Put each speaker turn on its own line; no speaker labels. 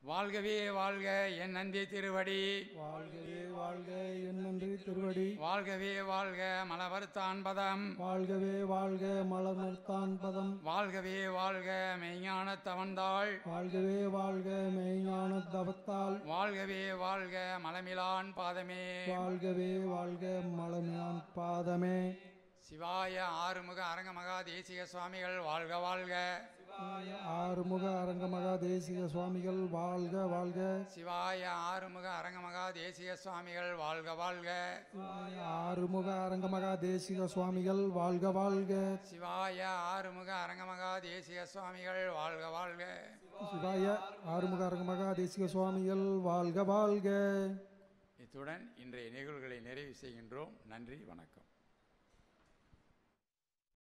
வாழ்கவே வாழ்க என் நந்தி திருவடி
வாழ்கவே வாழ்க என் நன்றி திருவடி
வாழ்கவே வாழ்க மலவர்த்தான் பதம்
வாழ்கவே வாழ்க மலர்மர்த்தான் பதம்
வாழ்கவே வாழ்க மெய்ஞான தவந்தாள்
வாழ்கவே வாழ்க மெய்ஞான தவத்தால்
வாழ்கவே வாழ்க மலமிலான் பாதமே
வாழ்கவே வாழ்க மலமியான் பாதமே
சிவாய ஆறுமுக அரங்கமகா தேசிக சுவாமிகள் வாழ்க வாழ்க
ஆறுமுக அரங்கமகா தேசிக சுவாமிகள் வாழ்க வாழ்க
சிவாய ஆறுமுக அரங்கமகா தேசிக சுவாமிகள் வாழ்க வாழ்க
ஆறுமுக அரங்கமகா தேசிக சுவாமிகள் வாழ்க வாழ்க
சிவாய ஆறுமுக அரங்கமகா தேசிக சுவாமிகள் வாழ்க வாழ்க
சிவாய ஆறுமுக அரங்கமகா தேசிக சுவாமிகள் வாழ்க வாழ்க
இத்துடன் இன்றைய நிகழ்வுகளை நிறைவு செய்கின்றோம் நன்றி வணக்கம்